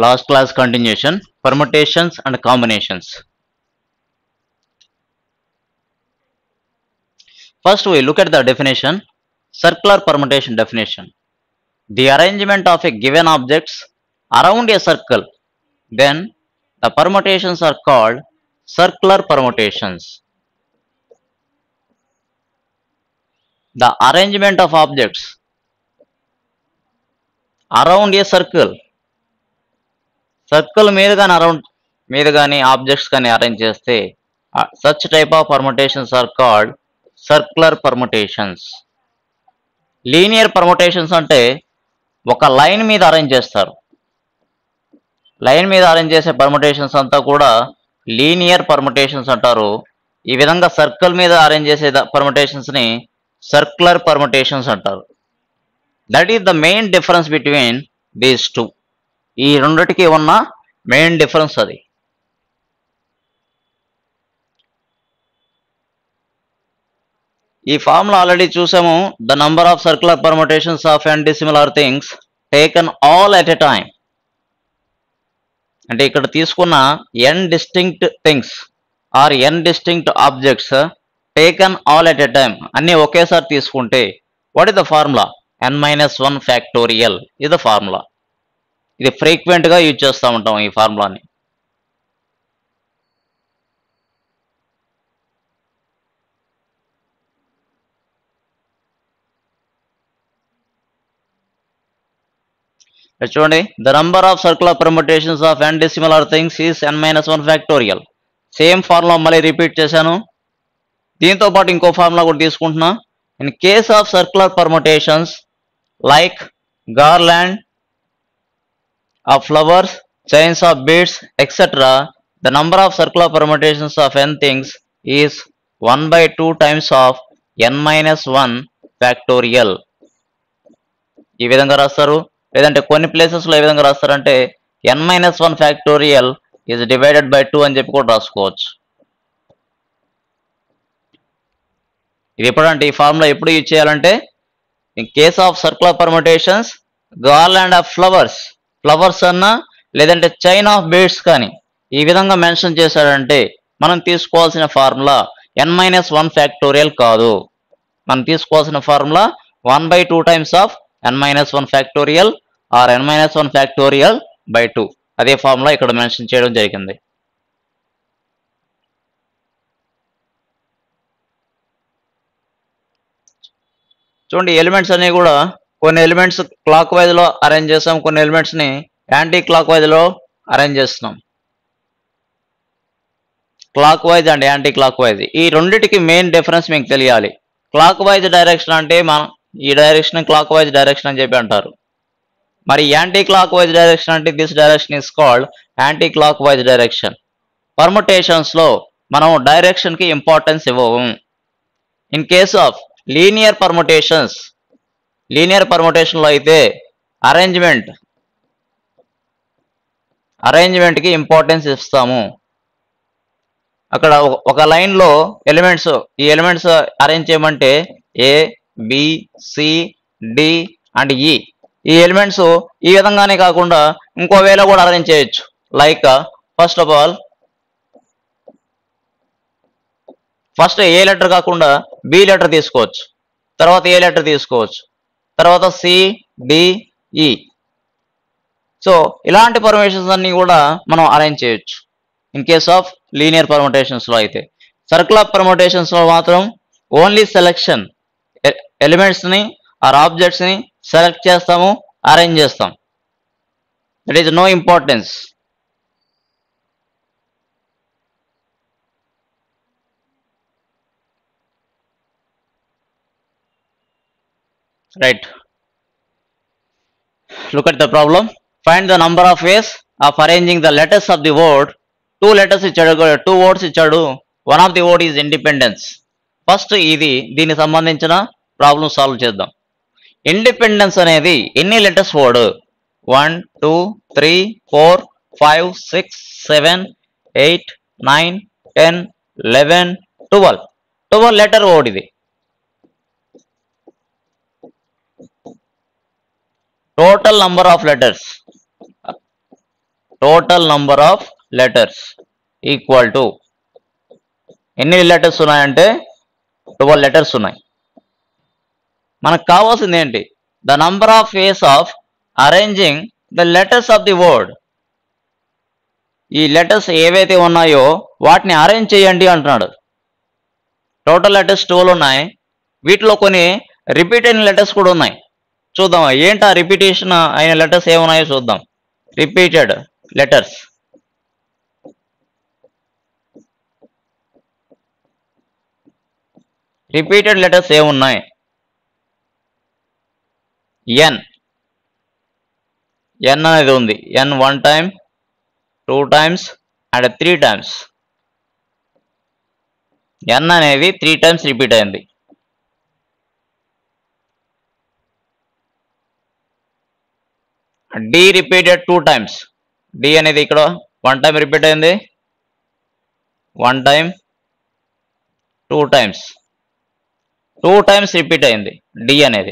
last class continuation permutations and combinations first we look at the definition circular permutation definition the arrangement of a given objects around a circle then the permutations are called circular permutations the arrangement of objects around a circle circle మీద కానీ around మీద కానీ objects కానీ arrange చేస్తే such type of permutations are called circular permutations linear permutations అంటే ఒక line మీద arrange చేస్తారు లైన్ మీద అరేంజ్ చేసే పర్ముటేషన్స్ అంతా కూడా లీనియర్ పర్ముటేషన్స్ అంటారు ఈ విధంగా సర్కిల్ మీద అరేంజ్ చేసే పర్ముటేషన్స్ని సర్క్యులర్ పర్ముటేషన్స్ అంటారు that is the main difference between these two ఈ రెండిటికి ఉన్న మెయిన్ డిఫరెన్స్ అది ఈ ఫార్ములా ఆల్రెడీ చూసాము the number of circular permutations of and dissimilar things taken all at a time అంటే ఇక్కడ తీసుకున్న n distinct things or n distinct objects taken all at a time అన్నీ ఒకేసారి తీసుకుంటే what is the formula N minus one factorial ఇది the formula ఇది ఫ్రీక్వెంట్గా use చేస్తూ ఉంటాం ఈ ఫార్ములాని చూడండి the number of circular permutations of n dissimilar things is n minus one factorial same formula మళ్ళీ రిపీట్ చేశాను దీంతో పాటు ఇంకో ఫార్ములా కూడా తీసుకుంటున్నా in case of circular permutations like garland of flowers, chains of beads, etc., the number of circular permutations of n things is 1 by 2 times of n minus 1 factorial. ఈ విధంగా రాస్తారు లేదంటే కొన్ని ప్లేసెస్లో ఏ విధంగా రాస్తారంటే n minus one factorial is divided by two అని చెప్పి కూడా రాసుకోవచ్చు ఇది ఎప్పుడంటే ఈ ఫార్ములా ఎప్పుడు యూజ్ చేయాలంటే in case of circular permutations garland of flowers flowers అన్నా లేదంటే చైన్ ఆఫ్ బీడ్స్ కానీ ఈ విధంగా మెన్షన్ చేశాడంటే మనం తీసుకోవాల్సిన ఫార్ములా ఎన్ మైనస్ వన్ ఫ్యాక్టోరియల్ కాదు మనం తీసుకోవాల్సిన formula one by two times of n minus one factorial or N minus one factorial by two అదే ఫార్ములా ఇక్కడ మెన్షన్ చేయడం జరిగింది చూడండి ఎలిమెంట్స్ అన్ని కూడా కొన్ని ఎలిమెంట్స్ క్లాక్ వైజ్లో అరేంజ్ చేస్తాం కొన్ని ఎలిమెంట్స్ని యాంటీ క్లాక్ వైజ్లో అరేంజ్ చేస్తున్నాం clockwise and anticlockwise ఈ రెండిటికి మెయిన్ డిఫరెన్స్ మీకు తెలియాలి క్లాక్ వైజ్ డైరెక్షన్ అంటే మనం ఈ డైరెక్షన్ క్లాక్ వైజ్ డైరెక్షన్ అని చెప్పి అంటారు మరి యాంటీ క్లాక్ వైజ్ డైరెక్షన్ అంటే this direction is called anticlockwise direction పర్ముటేషన్స్లో మనం డైరెక్షన్కి ఇంపార్టెన్స్ ఇవ్వము in case of linear permutations linear పర్ముటేషన్లో అయితే అరేంజ్మెంట్ అరేంజ్మెంట్కి ఇంపార్టెన్స్ ఇస్తాము అక్కడ ఒక- ఒక లైన్లో ఎలిమెంట్స్ ఈ ఎలిమెంట్స్ అరేంజ్ చేయమంటే A B C D and E ఈ ఎలిమెంట్స్ ఈ విధంగానే కాకుండా ఇంకో వేలో కూడా అరేంజ్ చేయొచ్చు like first of all first A letter కాకుండా బి లెటర్ తీసుకోవచ్చు తర్వాత ఏ లెటర్ తీసుకోవచ్చు తర్వాత సి డి ఈ సో ఇలాంటి పర్మిషన్స్ అన్ని కూడా మనం అరేంజ్ చేయొచ్చు ఇన్ కేస్ ఆఫ్ లీనియర్ పర్ముటేషన్స్లో అయితే సర్కులర్ పర్ముటేషన్స్లో మాత్రం ఓన్లీ సెలెక్షన్ ఎలిమెంట్స్ని ఆర్ ఆబ్జెక్ట్స్ని సెలెక్ట్ చేస్తాము అరేంజ్ చేస్తాం that is no importance right look at the problem find the number of ways of arranging the letters of the word two letters ఇచ్చాడు two words ఇచ్చాడు one of the word is independence first ఇది దీనికి సంబంధించిన problem solve చేద్దాం independence అనేది ఎన్ని letters word one two three four five six seven eight nine ten eleven twelve twelve letter word ఇది total number of letters total number of letters equal to ఎన్ని లెటర్స్ ఉన్నాయంటే ట్వెల్వ్ లెటర్స్ ఉన్నాయి మనకు కావాల్సింది ఏంటి the number of ways of arranging the letters of the word ఈ letters ఏవైతే ఉన్నాయో వాటిని అరేంజ్ చేయండి అంటున్నాడు టోటల్ లెటర్స్ ట్వెల్వ్ ఉన్నాయి వీటిలో కొన్ని రిపీట్ అయిన లెటర్స్ కూడా ఉన్నాయి చూద్దాం ఏంటి ఆ రిపీటేషన్ అయిన లెటర్స్ ఏమున్నాయో చూద్దాం రిపీటెడ్ లెటర్స్ రిపీటెడ్ లెటర్స్ ఏమున్నాయి ఎన్ ఎన్ అనేది ఉంది N one time two times and three times N అనేది త్రీ టైమ్స్ రిపీట్ అయింది D repeated two times D అనేది ఇక్కడ వన్ టైం రిపీట్ అయింది one time two times two times repeat అయింది D అనేది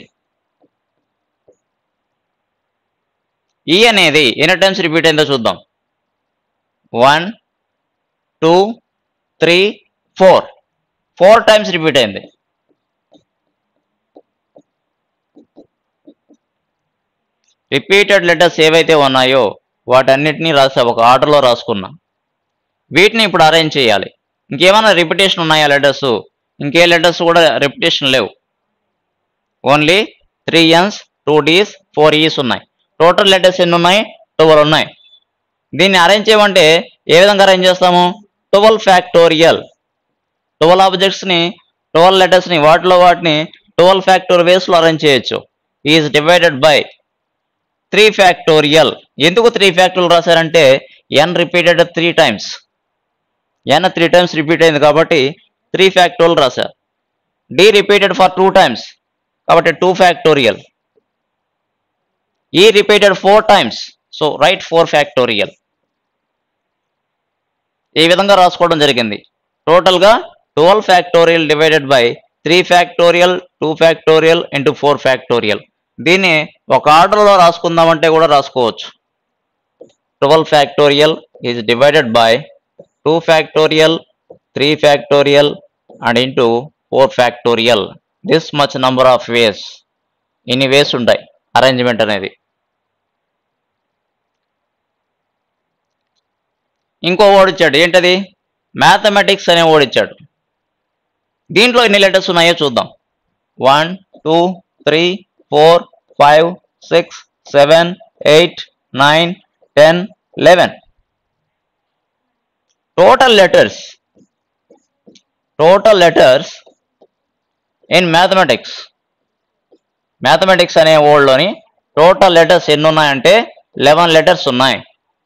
ఈ అనేది ఎన్ని టైమ్స్ రిపీట్ అయిందో చూద్దాం one two three four four times repeat అయింది రిపీటెడ్ లెటర్స్ ఏవైతే ఉన్నాయో వాటన్నిటినీ రాసా ఒక ఆర్డర్లో రాసుకున్నా వీటిని ఇప్పుడు అరేంజ్ చేయాలి ఇంకేమైనా రిపిటేషన్ ఉన్నాయా లెటర్స్ ఇంకే లెటర్స్ కూడా రిపిటేషన్ లేవు only three Ns two Ds four Es ఉన్నాయి టోటల్ లెటర్స్ ఎన్ని ఉన్నాయి ట్వెల్వ్ ఉన్నాయి దీన్ని అరేంజ్ చేయమంటే ఏ విధంగా అరేంజ్ చేస్తాము ట్వెల్వ్ ఫ్యాక్టోరియల్ ట్వెల్వ్ ఆబ్జెక్ట్స్ని ట్వెల్వ్ లెటర్స్ని వాటిలో వాటిని ట్వెల్వ్ ఫ్యాక్టోర్ వేస్లో అరేంజ్ చేయొచ్చు is divided by three factorial ఎందుకు త్రీ ఫ్యాక్టోరియల్ రాశారంటే N repeated three times N three times repeat అయింది కాబట్టి త్రీ ఫ్యాక్టోరియల్ రాశారు D repeated for two times కాబట్టి two factorial E repeated four times so write four factorial ఈ విధంగా రాసుకోవడం జరిగింది టోటల్గా twelve factorial divided by three factorial two factorial into four factorial దీన్ని ఒక ఆర్డర్లో రాసుకుందామంటే కూడా రాసుకోవచ్చు twelve factorial is divided by two factorial three factorial and into four factorial this much number of ways ఇన్ని వేస్ ఉంటాయి అరేంజ్మెంట్ అనేది ఇంకో వర్డ్ ఇచ్చాడు ఏంటది మ్యాథమెటిక్స్ అనే వర్డ్ ఇచ్చాడు దీంట్లో ఎన్ని లెటర్స్ ఉన్నాయో చూద్దాం one two three four five six seven eight nine ten eleven total letters total letters in mathematics mathematics అనే వర్డ్లోని టోటల్ లెటర్స్ ఎన్ని ఉన్నాయంటే లెవెన్ లెటర్స్ ఉన్నాయి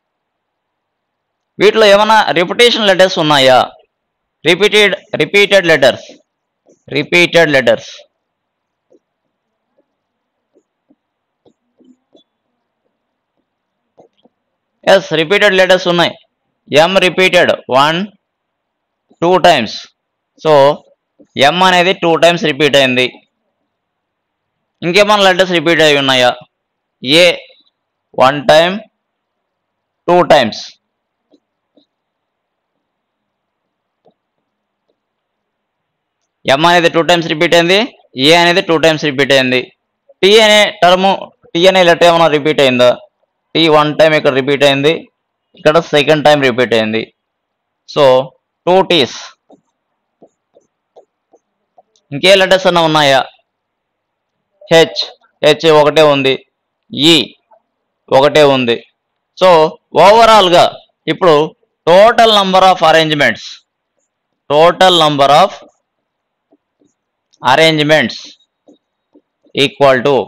వీటిలో ఏమైనా రిపిటేషన్ లెటర్స్ ఉన్నాయా repeated repeated letters repeated letters S repeated letters ఉన్నాయి M repeated one two times so M అనేది టూ టైమ్స్ రిపీట్ అయింది ఇంకేమైనా లెటర్స్ రిపీట్ అయి ఉన్నాయా A one time two times M అనేది టూ టైమ్స్ రిపీట్ అయింది A అనేది టూ టైమ్స్ రిపీట్ అయింది టీ అనే టర్ము టీ అనే లెటర్ ఏమైనా రిపీట్ అయిందా టీ వన్ టైం ఇక్కడ రిపీట్ అయింది ఇక్కడ సెకండ్ టైం రిపీట్ అయింది సో టూ టీస్ ఇంకే లెటర్స్ అన్న ఉన్నాయా హెచ్ హెచ్ ఒకటే ఉంది ఈ ఒకటే ఉంది సో ఓవరాల్గా ఇప్పుడు total number of arrangements total number of arrangements equal to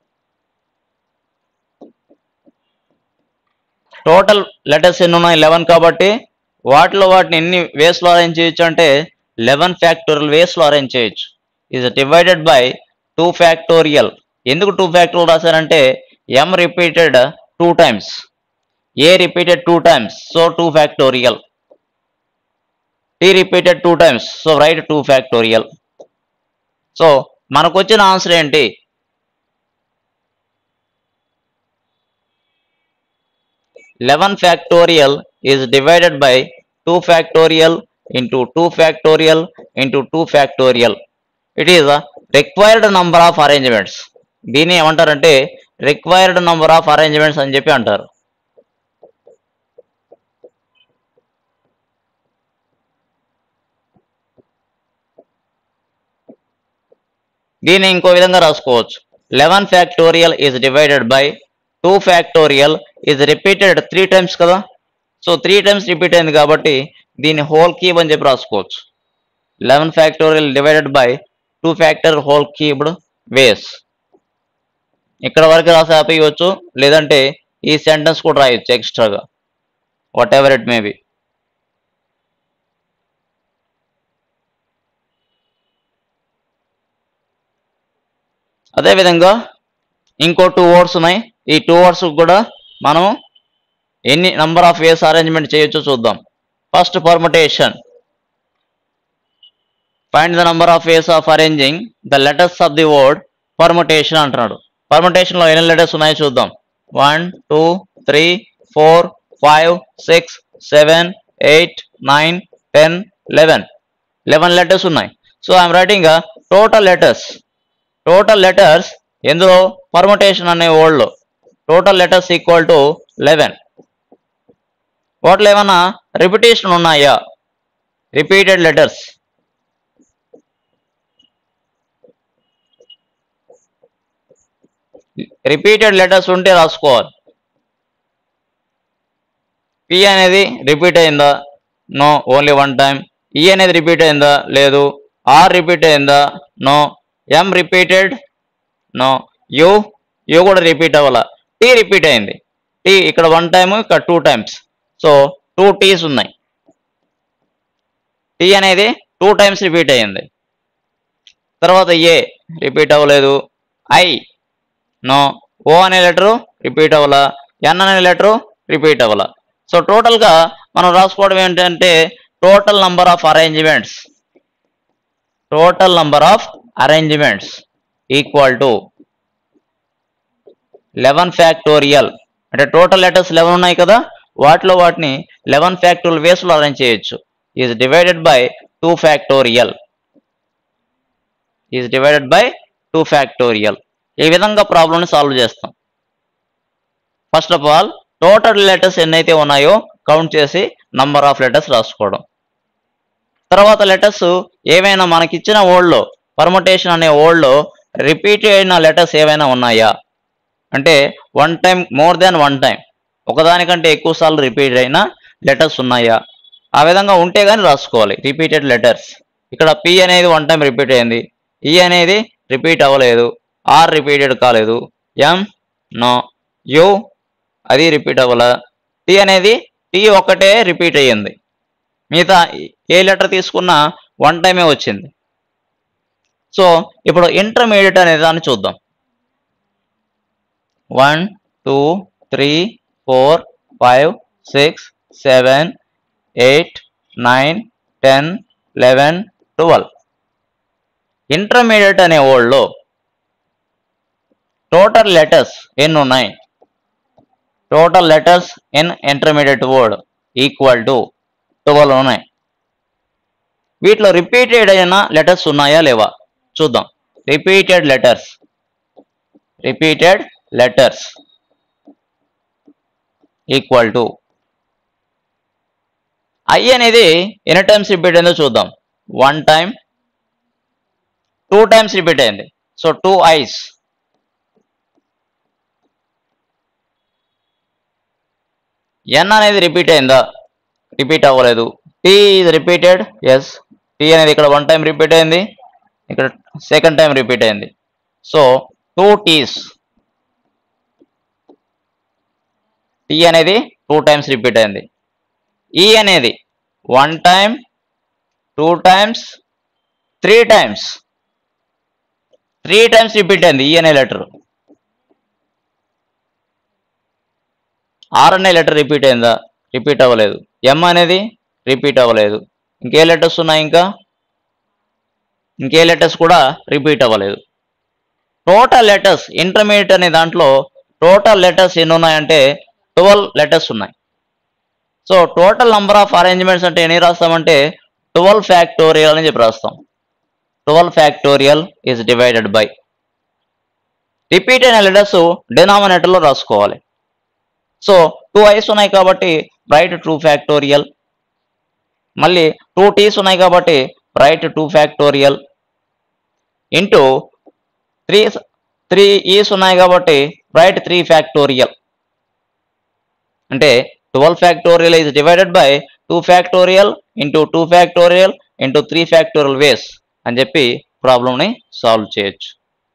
total letters ఎన్ని ఉన్నాయి లెవెన్ కాబట్టి వాటిలో వాటిని ఎన్ని వేస్లో అరేంజ్ చేయొచ్చు అంటే లెవెన్ ఫ్యాక్టోరియల్ వేస్లో అరేంజ్ చేయొచ్చు is divided by two factorial ఎందుకు టూ ఫ్యాక్టోరియల్ రాశారంటే M repeated two times A repeated two times so two factorial T repeated two times so write two factorial so మనకు వచ్చిన answer ఏంటి eleven factorial is divided by two factorial into two factorial into two factorial it is required number of arrangements దీన్ని ఏమంటారంటే required number of arrangements అని చెప్పి అంటారు దీన్ని ఇంకో విధంగా రాసుకోవచ్చు eleven factorial is divided by two factorial is repeated three times కదా సో త్రీ టైమ్స్ రిపీట్ అయింది కాబట్టి దీన్ని హోల్ క్యూబ్ అని చెప్పి రాసుకోవచ్చు eleven factorial divided by two factor whole cubed ways ఇక్కడ వరకు రాసి ఆపేయవచ్చు లేదంటే ఈ సెంటెన్స్ కూడా రాయొచ్చు ఎక్స్ట్రాగా whatever it may be అదేవిధంగా ఇంకో టూ వర్డ్స్ ఉన్నాయి ఈ టూ వర్డ్స్ కూడా మనం ఎన్ని నంబర్ ఆఫ్ వేస్ అరేంజ్మెంట్ చేయొచ్చో చూద్దాం first permutation find the number of ways of arranging the letters of the word permutation అంటున్నాడు పర్ముటేషన్లో ఎన్ని లెటర్స్ ఉన్నాయో చూద్దాం one two three four five six seven eight nine ten eleven eleven letters ఉన్నాయి so I'm writing total letters total letters ఎందులో permutation అనే వర్డ్లో total letters equal to eleven వాటిలో ఏమన్నా రిపిటేషన్ ఉన్నాయా రిపీటెడ్ లెటర్స్ రిపీటెడ్ లెటర్స్ ఉంటే రాసుకోవాలి P అనేది రిపీట్ అయిందా నో ఓన్లీ వన్ టైం ఈ అనేది రిపీట్ అయిందా లేదు ఆర్ రిపీట్ అయిందా no M repeated no U U కూడా రిపీట్ అవ్వాల టీ రిపీట్ అయింది టీ ఇక్కడ వన్ టైం ఇక్కడ two times so two Ts ఉన్నాయి టీ అనేది టూ టైమ్స్ రిపీట్ అయ్యింది తర్వాత ఏ రిపీట్ అవ్వలేదు ఐ నో ఓ అనే లెటరు రిపీట్ అవ్వాలా ఎన్ అనే లెటరు రిపీట్ అవ్వాలా సో టోటల్గా మనం రాసుకోవడం ఏంటంటే total number of arrangements total number of arrangements equal to eleven factorial అంటే టోటల్ లెటర్స్ లెవెన్ ఉన్నాయి కదా వాటిలో వాటిని లెవెన్ ఫ్యాక్టోరియల్ వేస్లో అరేంజ్ చేయొచ్చు is divided by two factorial is divided by two factorial ఈ విధంగా ప్రాబ్లమ్ని సాల్వ్ చేస్తాం first of all total letters ఎన్నైతే ఉన్నాయో కౌంట్ చేసి నంబర్ ఆఫ్ లెటర్స్ రాసుకోవడం తర్వాత లెటర్స్ ఏవైనా మనకిచ్చిన ఓల్డ్లో పర్ముటేషన్ అనే ఓల్డ్లో రిపీట్ అయిన లెటర్స్ ఏవైనా ఉన్నాయా అంటే one time more than one time ఒకదానికంటే ఎక్కువ సార్లు రిపీట్ అయిన లెటర్స్ ఉన్నాయా ఆ విధంగా ఉంటే కానీ రాసుకోవాలి రిపీటెడ్ లెటర్స్ ఇక్కడ పి అనేది వన్ టైం రిపీట్ అయింది ఈ అనేది రిపీట్ అవ్వలేదు ఆర్ రిపీటెడ్ కాలేదు ఎం నో యు అది రిపీట్ అవ్వాల టీ అనేది టీ ఒక్కటే రిపీట్ అయ్యింది మిగతా ఏ లెటర్ తీసుకున్నా వన్ టైమే వచ్చింది సో ఇప్పుడు ఇంటర్మీడియట్ అనే దాన్ని చూద్దాం one two three four five six seven eight nine ten eleven twelve intermediate అనే వర్డ్లో టోటల్ లెటర్స్ ఎన్ని ఉన్నాయి total letters in intermediate word equal to twelve ఉన్నాయి వీటిలో రిపీటెడ్ అయిన లెటర్స్ ఉన్నాయా లేవా చూద్దాం repeated letters repeated letters equal to I అనేది ఎన్ని టైమ్స్ రిపీట్ అయిందో చూద్దాం one time two times repeat అయింది సో టూ ఐస్ ఎన్ అనేది రిపీట్ అయిందా రిపీట్ అవ్వలేదు టీ ఇది రిపీటెడ్ ఎస్ టీ అనేది ఇక్కడ వన్ టైం రిపీట్ అయింది ఇక్కడ సెకండ్ టైం రిపీట్ అయింది సో టూ టీస్ టీ అనేది టూ టైమ్స్ రిపీట్ అయింది ఈ అనేది one time two times three times three times repeat అయింది ఈ అనే లెటర్ ఆర్ అనే లెటర్ రిపీట్ అయిందా రిపీట్ అవ్వలేదు ఎం అనేది రిపీట్ అవ్వలేదు ఇంకే లెటర్స్ ఉన్నాయి ఇంకా ఇంకే లెటర్స్ కూడా రిపీట్ అవ్వలేదు టోటల్ లెటర్స్ ఇంటర్మీడియట్ అనే దాంట్లో టోటల్ లెటర్స్ ఎన్ని ఉన్నాయంటే ట్వెల్వ్ లెటర్స్ ఉన్నాయి so total number of arrangements అంటే ఎన్ని రాస్తామంటే ట్వెల్వ్ ఫ్యాక్టోరియల్ అని చెప్పి రాస్తాం twelve factorial is divided by repeat అయిన లెటర్స్ డినామినేటర్లో రాసుకోవాలి సో టూ ఐస్ ఉన్నాయి కాబట్టి రైట్ టూ ఫ్యాక్టోరియల్ మళ్ళీ టూ టీస్ ఉన్నాయి కాబట్టి write two factorial into three three Es ఉన్నాయి కాబట్టి రైట్ త్రీ ఫ్యాక్టోరియల్ అంటే twelve factorial is divided by two factorial into two factorial into three factorial ways అని చెప్పి ప్రాబ్లమ్ని సాల్వ్ చేయొచ్చు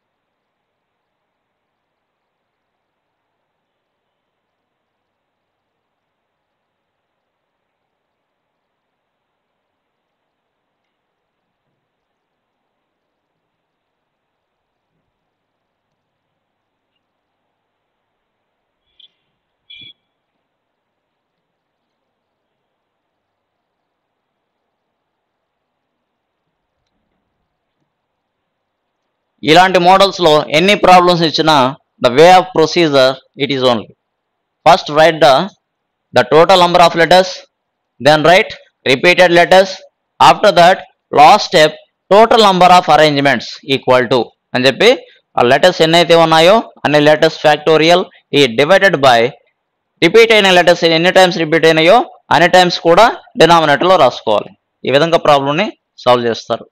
ఇలాంటి మోడల్స్లో ఎన్ని ప్రాబ్లమ్స్ ఇచ్చినా the way of procedure it is only first write the the total number of letters then write repeated letters after that last step total number of arrangements equal to అని చెప్పి ఆ letters ఎన్నైతే ఉన్నాయో అన్ని letters factorial is divided by repeat అయిన letters ఎన్ని times repeat అయినాయో అన్ని టైమ్స్ కూడా డినామినేటర్లో రాసుకోవాలి ఈ విధంగా ప్రాబ్లమ్ని సాల్వ్ చేస్తారు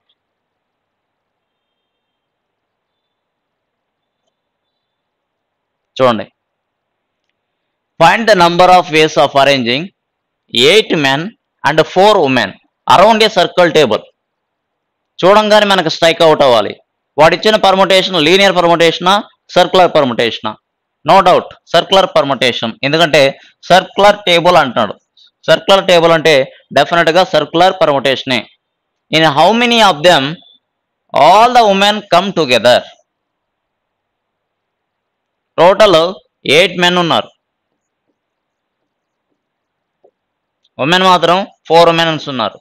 చూడండి find the number of ways of arranging eight men and four women around a circle table చూడంగానే మనకు స్ట్రైక్ అవుట్ అవ్వాలి వాడిచ్చిన పర్ముటేషన్ లీనియర్ పర్ముటేషనా సర్కులర్ పర్ముటేషనా నో డౌట్ సర్కులర్ పర్ముటేషన్ ఎందుకంటే సర్కులర్ టేబుల్ అంటున్నాడు సర్కులర్ టేబుల్ అంటే డెఫినెట్గా సర్కులర్ పర్ముటేషనే in how many of them all the women come together total eight men ఉన్నారు ఉమెన్ మాత్రం ఫోర్ ఉమెన్స్ ఉన్నారు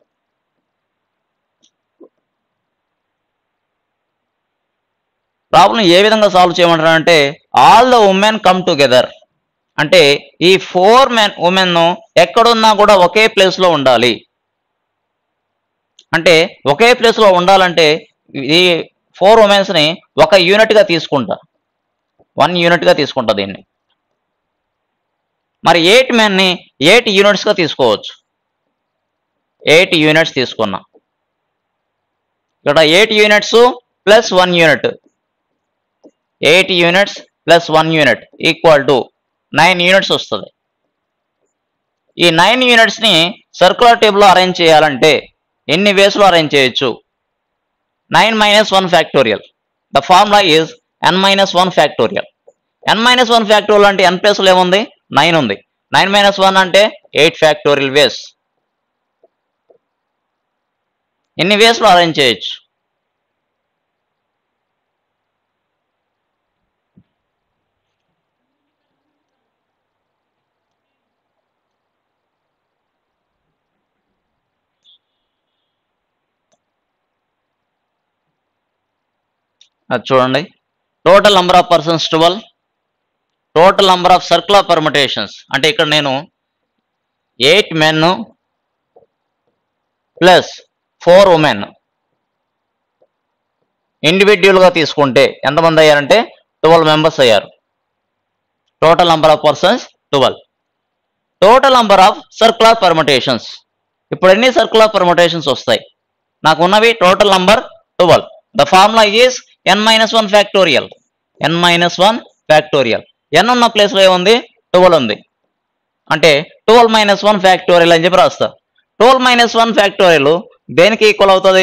ప్రాబ్లం ఏ విధంగా సాల్వ్ చేయమంటారంటే all the women come together అంటే ఈ ఫోర్ మెన్ ఉమెన్ ఎక్కడున్నా కూడా ఒకే ప్లేస్లో ఉండాలి అంటే ఒకే ప్లేస్లో ఉండాలంటే ఈ ఫోర్ ఉమెన్స్ని ఒక యూనిట్గా తీసుకుంటా వన్ యూనిట్గా తీసుకుంటా దీన్ని మరి ఎయిట్ మెన్ని ఎయిట్ యూనిట్స్గా తీసుకోవచ్చు ఎయిట్ యూనిట్స్ తీసుకున్నా ఇక్కడ eight units plus one unit eight units plus one unit equal to nine units వస్తుంది ఈ నైన్ యూనిట్స్ని సర్కులర్ టేబుల్లో అరేంజ్ చేయాలంటే ఎన్ని వేస్లో అరేంజ్ చేయొచ్చు nine minus one factorial the formula is N minus one factorial N minus one factorial అంటే N ప్లేస్లో ఏముంది నైన్ ఉంది నైన్ మైనస్ వన్ అంటే ఎయిట్ ఫ్యాక్టోరియల్ వేస్ ఎన్ని వేస్లో అరేంజ్ చేయొచ్చు అది చూడండి total number of persons twelve total number of circular permutations అంటే ఇక్కడ నేను eight men plus four women ఇండివిజువల్గా తీసుకుంటే ఎంతమంది అయ్యారంటే ట్వెల్వ్ మెంబర్స్ అయ్యారు total number of persons twelve total number of circular permutations ఇప్పుడు ఎన్ని సర్కులర్ పర్మిటేషన్స్ వస్తాయి నాకు ఉన్నవి total number twelve the formula is N minus one factorial N minus one factorial N ఉన్న ప్లేస్లో ఏముంది ట్వెల్వ్ ఉంది అంటే ట్వెల్వ్ మైనస్ వన్ ఫ్యాక్టోరియల్ అని చెప్పి రాస్తా ట్వెల్వ్ మైనస్ వన్ ఫ్యాక్టోరియల్ దేనికి ఈక్వల్ అవుతుంది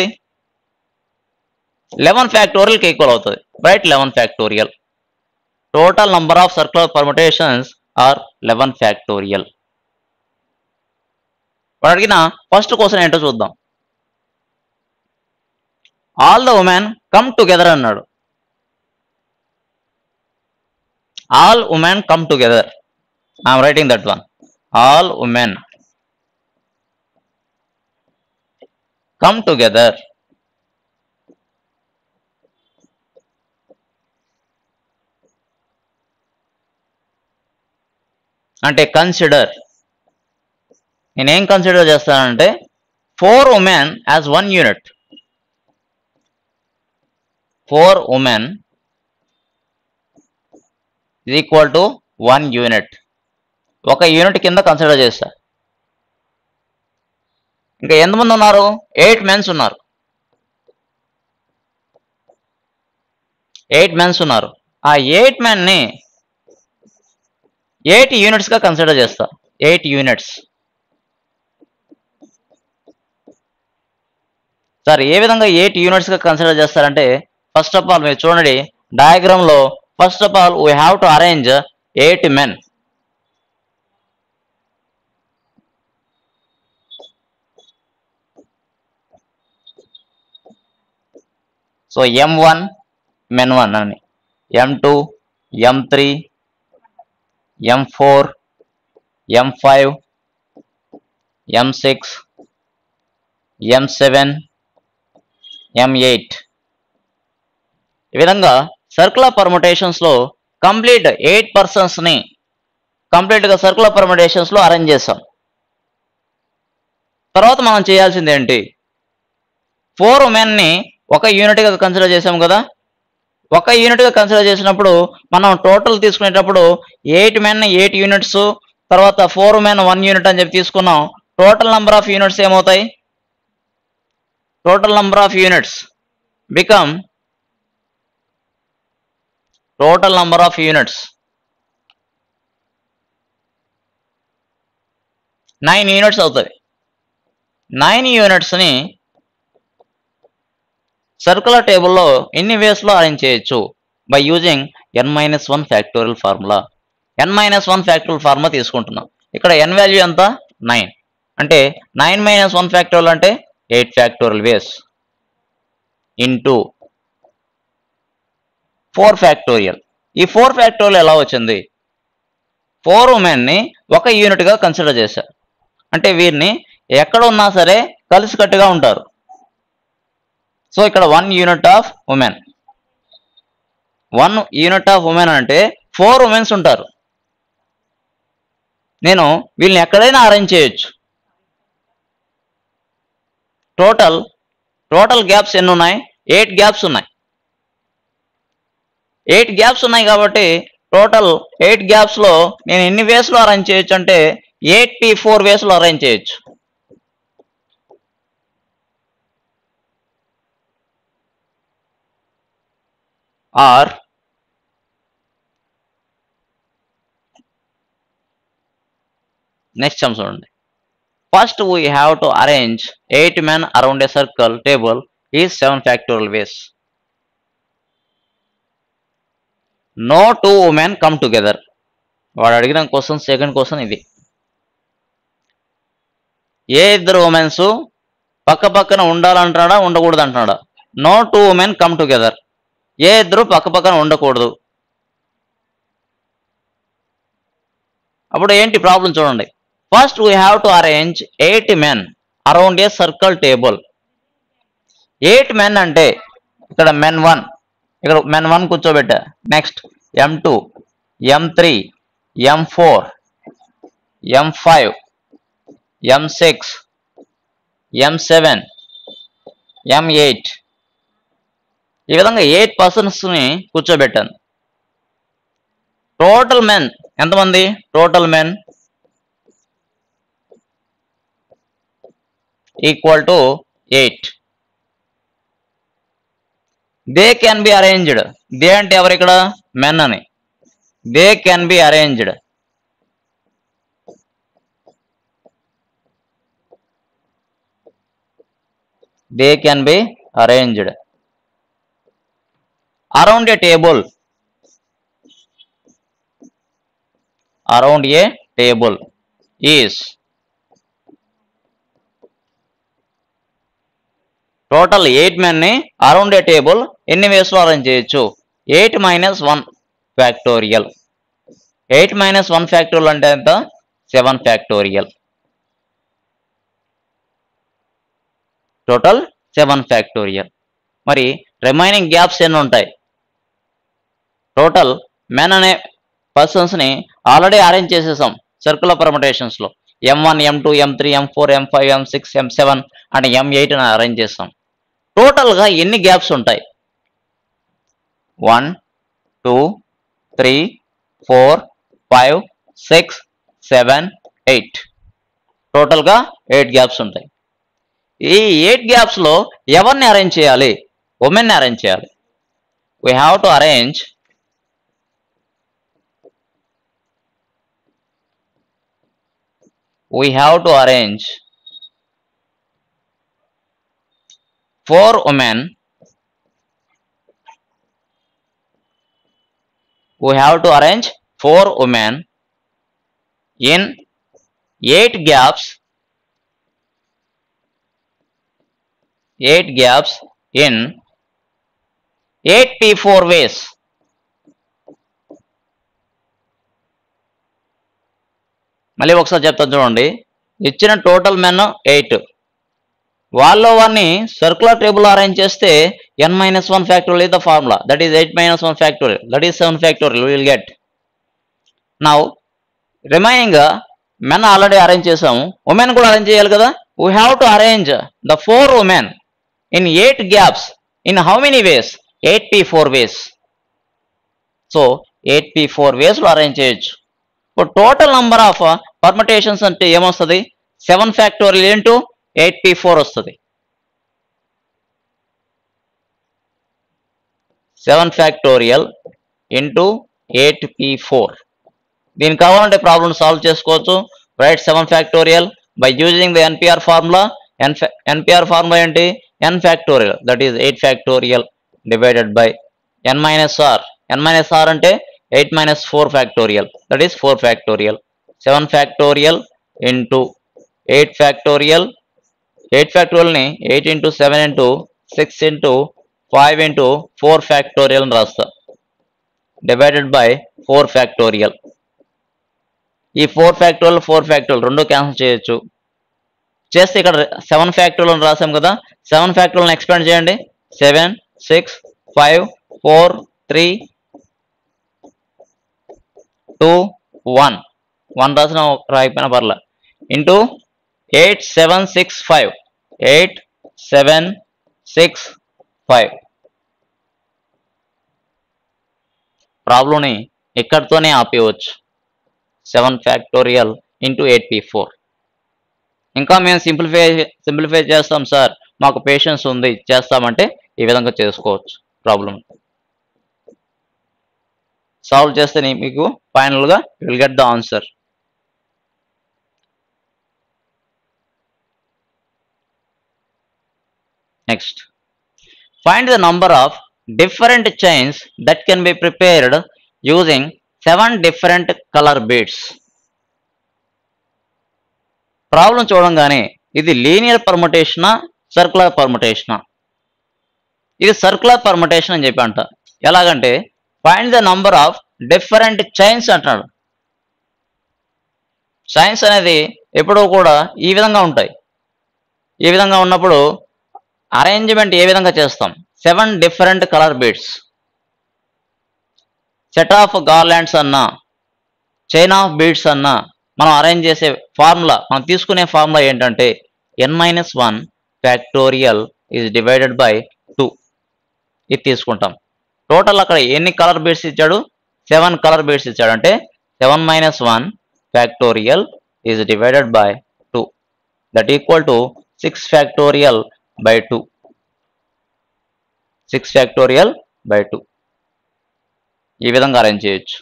లెవెన్ ఫ్యాక్టోరియల్కి ఈక్వల్ అవుతుంది right eleven factorial total number of circular permutations are eleven factorial వాడు అడిగిన ఫస్ట్ క్వశ్చన్ ఏంటో చూద్దాం all the women come together అన్నాడు all women come together I'm writing that one all women come together అంటే consider నేనేం consider చేస్తానంటే four women as one unit four women is equal to one unit ఒక unit కింద consider చేస్తా ఇంకా ఎంతమంది ఉన్నారు ఎయిట్ మెన్స్ ఉన్నారు ఎయిట్ మెన్స్ ఉన్నారు ఆ ఎయిట్ మెన్ని ఎయిట్ యూనిట్స్గా కన్సిడర్ చేస్తా ఎయిట్ యూనిట్స్ సార్ ఏ విధంగా ఎయిట్ యూనిట్స్గా కన్సిడర్ చేస్తారంటే ఫస్ట్ ఆఫ్ ఆల్ మీరు చూడండి డయాగ్రామ్లో first of all we have to arrange eight men so M one men one అని M two M three M four M five M six M seven M eight ఈ విధంగా circular పర్ముటేషన్స్లో complete eight పర్సన్స్ని కంప్లీట్గా circular పర్ముటేషన్స్లో arrange చేస్తాం తర్వాత మనం చేయాల్సింది ఏంటి ఫోర్ ఉమెన్ని ఒక యూనిట్గా కన్సిడర్ చేసాం కదా ఒక యూనిట్గా కన్సిడర్ చేసినప్పుడు మనం టోటల్ తీసుకునేటప్పుడు ఎయిట్ మెన్ ఎయిట్ యూనిట్స్ తర్వాత ఫోర్ మెన్ వన్ యూనిట్ అని చెప్పి తీసుకున్నాం టోటల్ నెంబర్ ఆఫ్ యూనిట్స్ ఏమవుతాయి total number of units become total number of units nine units అవుతుంది నైన్ యూనిట్స్ని సర్కులర్ టేబుల్లో ఎన్ని వేస్లో అరేంజ్ చేయొచ్చు by using N minus one factorial formula N minus one factorial formula తీసుకుంటున్నాం ఇక్కడ ఎన్ వాల్యూ ఎంత నైన్ అంటే నైన్ మైనస్ వన్ ఫ్యాక్టోరియల్ అంటే eight factorial ways into four factorial ఈ ఫోర్ ఫ్యాక్టోరియల్ ఎలా వచ్చింది ఫోర్ ఉమెన్ని ఒక యూనిట్గా కన్సిడర్ చేశారు అంటే వీరిని ఎక్కడ ఉన్నా సరే కలిసికట్టుగా ఉంటారు సో ఇక్కడ one unit of women one unit of women అంటే ఫోర్ ఉమెన్స్ ఉంటారు నేను వీళ్ళని ఎక్కడైనా అరేంజ్ చేయొచ్చు టోటల్ టోటల్ గ్యాప్స్ ఎన్ని ఉన్నాయి ఎయిట్ గ్యాప్స్ ఉన్నాయి ఎయిట్ గ్యాప్స్ ఉన్నాయి కాబట్టి టోటల్ ఎయిట్ గ్యాప్స్లో నేను ఎన్ని వేస్లో అరేంజ్ చేయొచ్చు అంటే ఎయిటీ ఫోర్ వేస్లో అరేంజ్ చేయొచ్చు ఆర్ నెక్స్ట్ సమ్ చూడండి first we have to arrange eight men around a circle table ఈ seven factorial ways no two women come together వాడు అడిగిన క్వశ్చన్ సెకండ్ క్వశ్చన్ ఇది ఏ ఇద్దరు ఉమెన్స్ పక్క పక్కన ఉండాలంటున్నాడా ఉండకూడదు అంటున్నాడా no two women come together ఏ ఇద్దరు పక్క పక్కన ఉండకూడదు అప్పుడు ఏంటి ప్రాబ్లం చూడండి first we have to arrange eight men around a circle table eight men అంటే ఇక్కడ మెన్ వన్ ఇక్కడ మెన్ వన్ కూర్చోబెట్టా next M two M three M four M five M six M seven M eight ఈ విధంగా eight పర్సన్స్ని కూర్చోబెట్టాను total men ఎంతమంది total men equal to eight they can be arranged they అంటే ఎవరు ఇక్కడ మెన్ అని they can be arranged they can be arranged around a table around a table is total eight మెన్ని around a table ఎన్ని వేస్లో arrange చేయొచ్చు eight minus one factorial eight minus one factorial అంటే ఎంత seven factorial total seven factorial మరి remaining gaps ఎన్ని ఉంటాయి total men అనే పర్సన్స్ని ఆల్రెడీ అరేంజ్ చేసేసాం సర్కులర్ పర్మటేషన్స్ లో M one M two M three M four M five M six M seven and M eight అని అరేంజ్ చేస్తాం total గా ఎన్ని గ్యాప్స్ ఉంటాయి one two three four five six seven eight టోటల్గా eight gaps ఉంటాయి ఈ eight గ్యాప్స్లో ఎవరిని అరేంజ్ చేయాలి ఉమెన్ని అరేంజ్ చేయాలి we have to arrange we have to arrange four women we have to arrange four women in eight gaps eight gaps in eight p4 ways మళ్ళీ ఒకసారి చెప్తాను చూడండి ఇచ్చిన టోటల్ మెన్ ఎయిట్ వాళ్ళలో వారిని సర్కులర్ టేబుల్ అరేంజ్ చేస్తే N minus one factorial is the formula that is eight minus one factorial that is seven factorial will get now remaining men already arrange చేసాము women కూడా arrange చేయాలి కదా we have to arrange the four women in eight gaps in how many ways eight P four ways so eight P four వేస్లో arrange చేయొచ్చు ఇప్పుడు total number of permutations అంటే ఏమొస్తుంది seven factorial into eight P four వస్తుంది seven factorial into eight P four దీనికి కావాలంటే problem solve చేసుకోవచ్చు right seven factorial by using the NPR formula N NPR formula ఏంటి N factorial that is eight factorial divided by N minus R N minus R అంటే eight minus four factorial that is four factorial seven factorial into eight factorial eight ఫ్యాక్టోరియల్ని eight into seven into six into five into four factorial అని రాస్తా divided by four factorial ఈ four factorial four factorial రెండు cancel చేయొచ్చు చేస్తే ఇక్కడ seven factorial రాసాం కదా సెవెన్ ఫ్యాక్టోరియల్ని ఎక్స్పాండ్ చేయండి seven six five four three two one one రాసిన రాయిపోయిన పర్ల into eight seven six five eight seven six five ప్రాబ్లంని ఇక్కడితోనే ఆపేయవచ్చు seven factorial into eight P four ఇంకా మేము సింప్లిఫై సింప్లిఫై చేస్తాం సార్ మాకు పేషెన్స్ ఉంది చేస్తామంటే ఈ విధంగా చేసుకోవచ్చు ప్రాబ్లం సాల్వ్ చేస్తే నీ- మీకు ఫైనల్గా will get the answer next find the number of different chains that can be prepared using seven different colour beads problem చూడంగానే ఇది లీనియర్ పర్ముటేషనా సర్కులర్ పర్ముటేషనా ఇది సర్కులర్ పర్ముటేషన్ అని చెప్పి అంట ఎలాగంటే find the number of different chains అంటున్నాడు chains అనేది ఎప్పుడూ కూడా ఈ విధంగా ఉంటాయి ఈ విధంగా ఉన్నప్పుడు అరేంజ్మెంట్ ఏ విధంగా చేస్తాం seven different colour beads set of garlands అన్నా చైన్ ఆఫ్ బీడ్స్ అన్నా మనం అరేంజ్ చేసే ఫార్ములా మనం తీసుకునే ఫార్ములా ఏంటంటే N minus one factorial is divided by two ఇది తీసుకుంటాం టోటల్ అక్కడ ఎన్ని కలర్ బీడ్స్ ఇచ్చాడు సెవెన్ కలర్ బీడ్స్ ఇచ్చాడు అంటే seven minus one factorial is divided by two that equal to six factorial by two six factorial by two ఈ విధంగా arrange చేయొచ్చు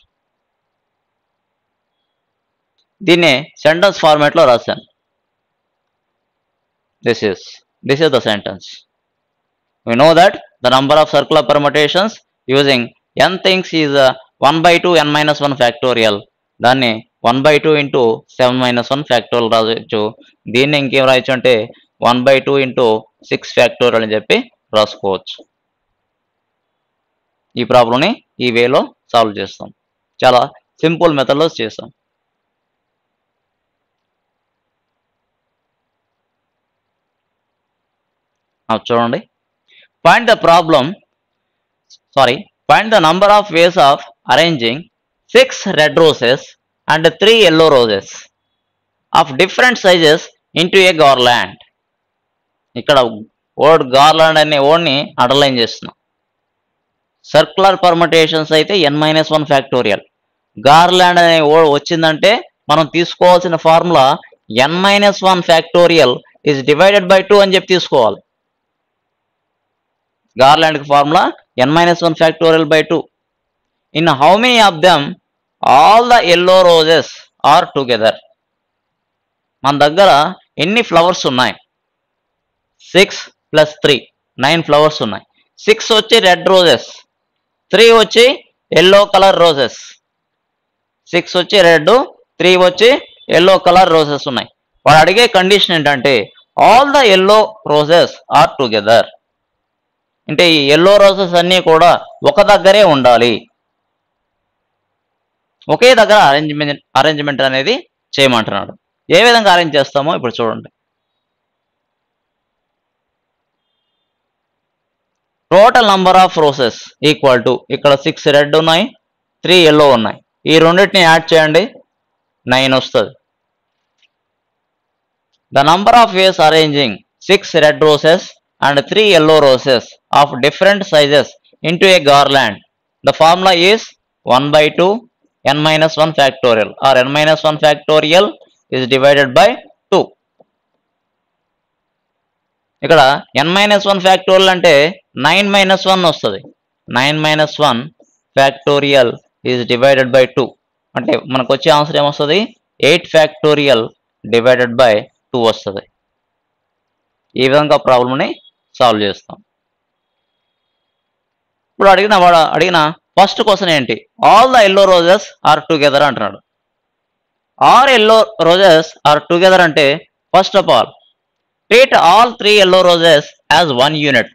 దీన్నే సెంటెన్స్ ఫార్మాట్లో రాశాను this is this is the sentence we know that the number of circular permutations using n things is uh, 1 by 2 n minus 1 factorial దాన్ని one by two into seven minus one factorial రాయొచ్చు దీన్ని ఇంకేం రాయొచ్చు అంటే one by two into six factorial అని చెప్పి రాసుకోవచ్చు ఈ ప్రాబ్లంని ఈ వేలో సాల్వ్ చేస్తాం చాలా సింపుల్ మెథడ్లో చేస్తాం ఆ, చూడండి find the problem sorry find the number of ways of arranging six red roses and three yellow roses of different sizes into a garland ఇక్కడ వర్డ్ గార్లాండ్ అనే వర్డ్ని అండర్లైన్ చేస్తున్నాం సర్క్యులర్ పర్మటేషన్స్ అయితే N minus one factorial garland అనే word వచ్చిందంటే మనం తీసుకోవాల్సిన formula N minus one factorial is divided by two అని చెప్పి తీసుకోవాలి గార్లాండ్కి formula N minus one factorial by two in how many of them all the yellow roses are together మన దగ్గర ఎన్ని ఫ్లవర్స్ ఉన్నాయి six plus three nine flowers ఉన్నాయి six వచ్చి రెడ్ రోజెస్ త్రీ వచ్చి ఎల్లో కలర్ రోజెస్ సిక్స్ వచ్చి red three వచ్చి yellow colour roses ఉన్నాయి వాడు అడిగే కండిషన్ ఏంటంటే all the yellow roses are together అంటే ఈ ఎల్లో రోజెస్ అన్నీ కూడా ఒక దగ్గరే ఉండాలి ఒకే దగ్గర అరేంజ్మెంట్ అరేంజ్మెంట్ అనేది చేయమంటున్నాడు ఏ విధంగా అరేంజ్ చేస్తామో ఇప్పుడు చూడండి total number of roses equal to ఇక్కడ సిక్స్ రెడ్ ఉన్నాయి త్రీ ఎల్లో ఉన్నాయి ఈ రెండింటిని యాడ్ చేయండి నైన్ వస్తుంది the number of ways arranging six red roses and three yellow roses of different sizes into a garland the formula is one by two N minus one factorial or N minus one factorial is divided by two ఇక్కడ N minus one factorial అంటే nine minus one వస్తుంది nine minus one factorial is divided by two అంటే మనకు వచ్చే answer ఏమొస్తుంది eight factorial divided by two వస్తుంది ఈ విధంగా ప్రాబ్లమ్ని సాల్వ్ చేస్తాం ఇప్పుడు అడిగిన వాడు అడిగిన ఫస్ట్ క్వశ్చన్ ఏంటి all the yellow roses are together అంటున్నాడు are yellow roses are together అంటే first of all treat all three yellow roses as one unit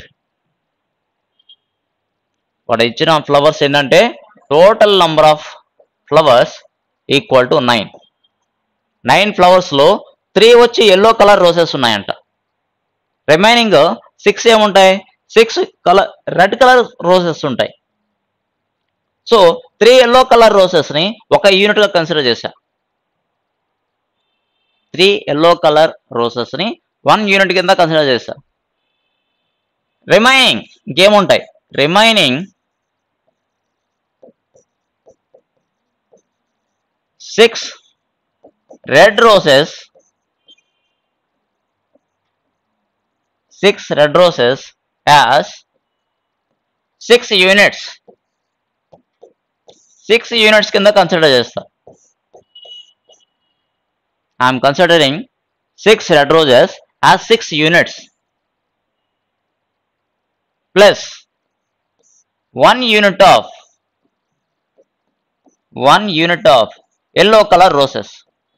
వాడు ఇచ్చిన ఫ్లవర్స్ ఏంటంటే total number of flowers equal to nine nine ఫ్లవర్స్లో three వచ్చి yellow colour roses ఉన్నాయంట remaining six ఏముంటాయి six colour red colour roses ఉంటాయి so three yellow colour రోజెస్ని ఒక యూనిట్గా కన్సిడర్ చేశా త్రీ ఎల్లో కలర్ రోజెస్ని వన్ యూనిట్ కింద కన్సిడర్ చేశా రిమైనింగ్ ఇంకేముంటాయి remaining six red roses six red roses as six units six units కింద కన్సిడర్ చేస్తా I'm considering six red roses as six units plus one unit of one unit of yellow colour roses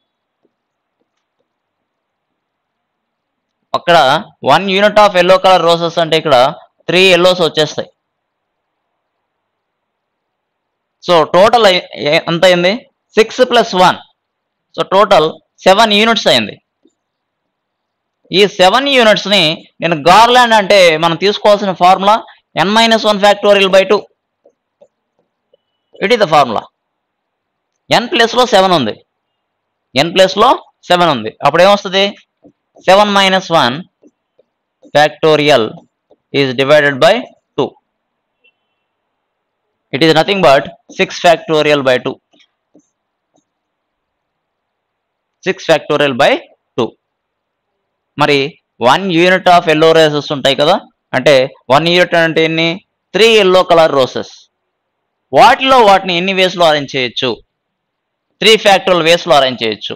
అక్కడ one unit of yellow colour roses అంటే ఇక్కడ three yellows వచ్చేస్తాయి so total ఎంత అయింది six plus one so total seven units అయింది ఈ seven యూనిట్స్ని నేను గార్లాండ్ అంటే మనం తీసుకోవాల్సిన formula N minus one factorial by two it is the formula N ప్లస్లో సెవెన్ ఉంది ఎన్ ప్లస్లో సెవెన్ ఉంది అప్పుడు ఏమొస్తుంది seven minus one factorial is divided by two it is nothing but six factorial by two six factorial by two మరి one unit of yellow roses ఉంటాయి కదా అంటే వన్ యూనిట్ అంటే ఎన్ని త్రీ ఎల్లో కలర్ రోసెస్ వాటిలో వాటిని ఎన్ని వేస్లో అరేంజ్ చేయొచ్చు త్రీ ఫ్యాక్టోరియల్ వేస్లో అరేంజ్ చేయొచ్చు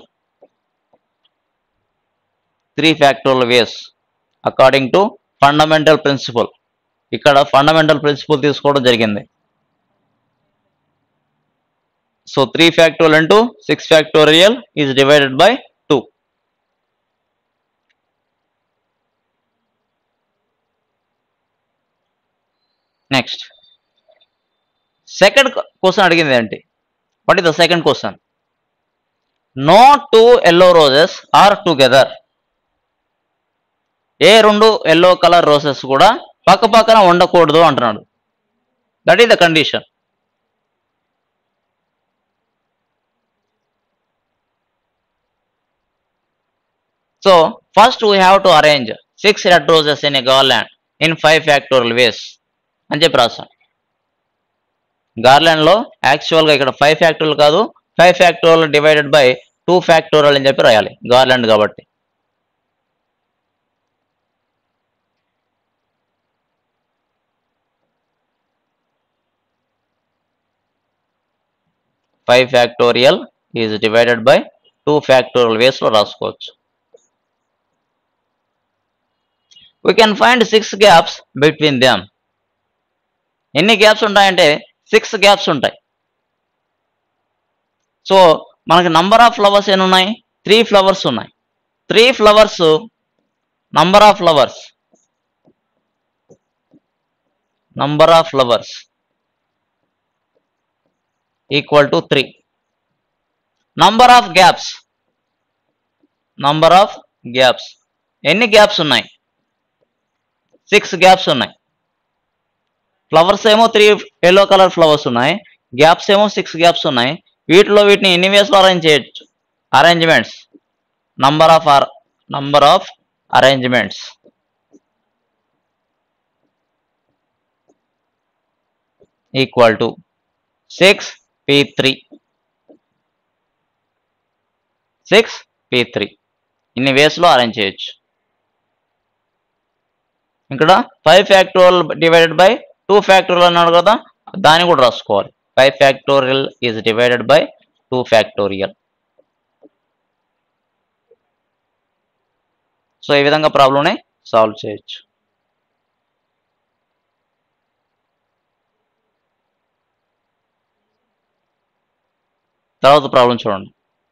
three factorial ways according to fundamental principle ఇక్కడ ఫండమెంటల్ ప్రిన్సిపల్ తీసుకోవడం జరిగింది so three factorial into six factorial is divided by two next second question అడిగింది ఏంటి what is the second question no two yellow roses are together ఏ రెండు yellow colour roses కూడా పక్క పక్కన ఉండకూడదు అంటున్నాడు that is the condition so first we have to arrange six red roses in a garland in five factorial ways అని చెప్పి రాస్తాం గార్లాండ్లో యాక్చువల్గా ఇక్కడ ఫైవ్ ఫ్యాక్టోరియల్ కాదు five factorial divided by two factorial అని చెప్పి రాయాలి గార్లాండ్ కాబట్టి five factorial is divided by two factorial వేస్లో రాసుకోవచ్చు we can find six gaps between them ఎన్ని గ్యాప్స్ ఉంటాయంటే సిక్స్ గ్యాప్స్ ఉంటాయి సో మనకి నంబర్ ఆఫ్ ఫ్లవర్స్ ఎన్ని ఉన్నాయి త్రీ ఫ్లవర్స్ ఉన్నాయి three flowers number of flowers number of flowers equal to three number of gaps number of gaps ఎన్ని gaps ఉన్నాయి six gaps ఉన్నాయి ఫ్లవర్స్ ఏమో త్రీ ఎల్లో కలర్ ఫ్లవర్స్ ఉన్నాయి gaps ఏమో six gaps ఉన్నాయి వీటిలో వీటిని ఎన్ని వేస్లో అరేంజ్ చేయొచ్చు arrangements number of or number of arrangements equal to six P three six P three ఇన్ని వేస్లో అరేంజ్ చేయొచ్చు ఇక్కడ five factorial divided by two factorial అన్నాడు కదా దాన్ని కూడా రాసుకోవాలి five factorial is divided by two factorial so ఈ విధంగా ప్రాబ్లమ్ని సాల్వ్ చేయొచ్చు తర్వాత ప్రాబ్లం చూడండి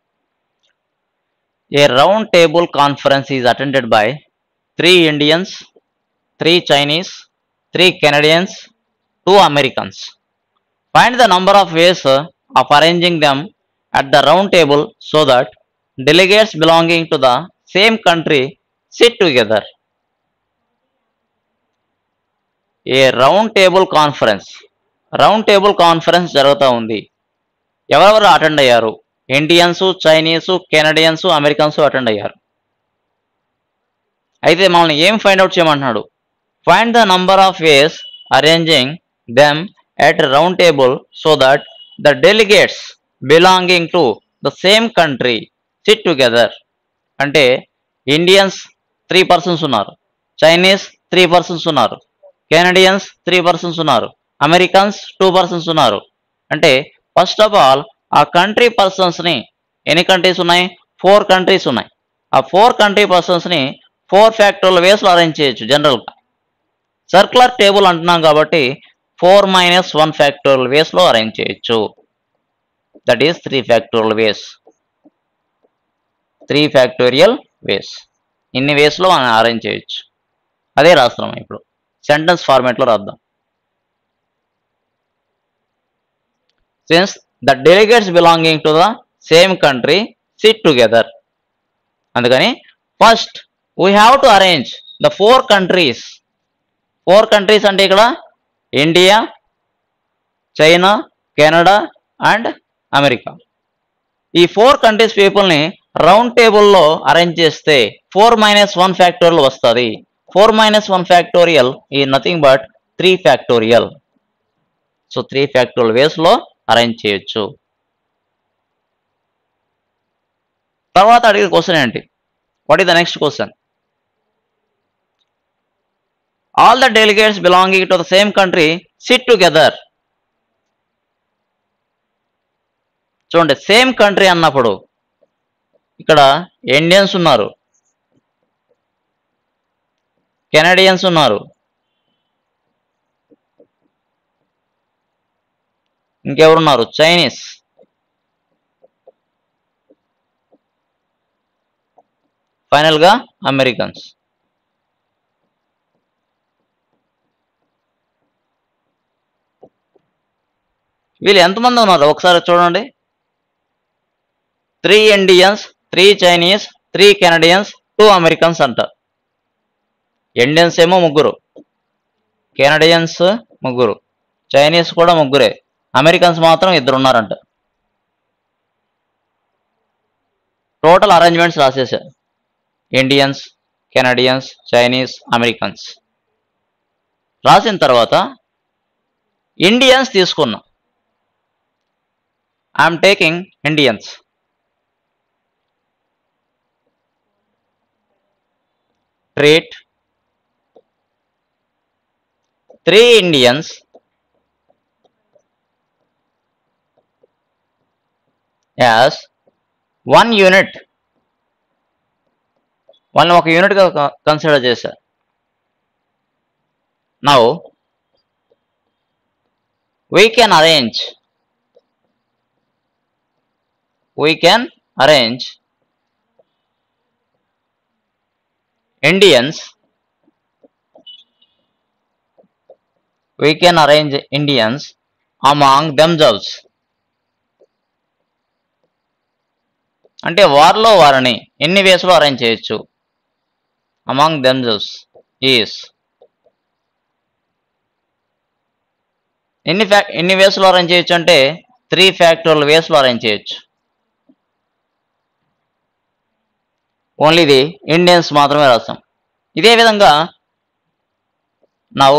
a round table conference is attended by three Indians three Chinese three Canadians two Americans find the number of ways of arranging them at the round table so that delegates belonging to the same country sit together a round table conference round table conference జరుగుతూ ఉంది ఎవరెవరు attend అయ్యారు Indians Chinese Canadians Americans attend అయ్యారు అయితే మనల్ని ఏం find out చేయమంటున్నాడు find the number of ways arranging them at round table so that the delegates belonging to the same country sit together అంటే ఇండియన్స్ త్రీ పర్సన్స్ ఉన్నారు Chinese three persons ఉన్నారు Canadians three persons ఉన్నారు Americans two persons ఉన్నారు అంటే first of all ఆ country పర్సన్స్ని ఎన్ని countries ఉన్నాయి ఫోర్ కంట్రీస్ ఉన్నాయి ఆ ఫోర్ కంట్రీ పర్సన్స్ని ఫోర్ ఫ్యాక్టర్ల వేస్లో అరేంజ్ చేయొచ్చు జనరల్గా సర్క్యులర్ టేబుల్ అంటున్నాం కాబట్టి ఫోర్ మైనస్ వన్ ఫ్యాక్టోరియల్ వేస్లో అరేంజ్ చేయొచ్చు that is three factorial ways three factorial ways ఇన్ని వేస్లో మనం అరేంజ్ చేయొచ్చు అదే రాస్తున్నాం ఇప్పుడు సెంటెన్స్ ఫార్మేట్లో రాద్దాం since the delegates belonging to the same country sit together అందుకని first we have to arrange the four countries four countries అంటే ఇక్కడ India China Canada and America ఈ ఫోర్ కంట్రీస్ పీపుల్ని రౌండ్ టేబుల్లో అరేంజ్ చేస్తే ఫోర్ మైనస్ వన్ ఫ్యాక్టోరియల్ వస్తుంది four minus one factorial is nothing but three factorial so three factorial వేస్లో arrange చేయొచ్చు తర్వాత అడిగే క్వశ్చన్ ఏంటి what is the next question all the delegates belonging to the same country sit together చూడండి same country అన్నప్పుడు ఇక్కడ Indians ఉన్నారు Canadiens ఉన్నారు ఇంకెవరున్నారు చైనీస్ ఫైనల్గా అమెరికన్స్ వీళ్ళు ఎంతమంది ఉన్నారు ఒకసారి చూడండి three Indians three Chinese three Canadians two Americans అంటారు ఇండియన్స్ ఏమో ముగ్గురు కెనడియన్స్ ముగ్గురు చైనీస్ కూడా ముగ్గురే అమెరికన్స్ మాత్రం ఇద్దరు ఉన్నారంట టోటల్ అరేంజ్మెంట్స్ రాసేసారు ఇండియన్స్ కెనడియన్స్ చైనీస్ అమెరికన్స్ రాసిన తర్వాత ఇండియన్స్ తీసుకున్నా I'm taking Indians treat three Indians as one unit వాళ్ళని ఒక యూనిట్గా కన్సిడర్ చేశారు now we can arrange we can arrange indians we can arrange indians among themselves అంటే వారిలో వారిని ఎన్ని వేసులో అరేంజ్ చేయొచ్చు అమాంగ్ దెమ్సెల్స్ ఈస్ ఎన్ని ఫ్యా ఎన్ని వేస్లో అరేంజ్ చేయొచ్చు అంటే త్రీ ఫ్యాక్టోరియల్ వేస్లో అరేంజ్ చేయొచ్చు ఓన్లీ ఇది ఇండియన్స్ మాత్రమే రాస్తాం ఇదే విధంగా నౌ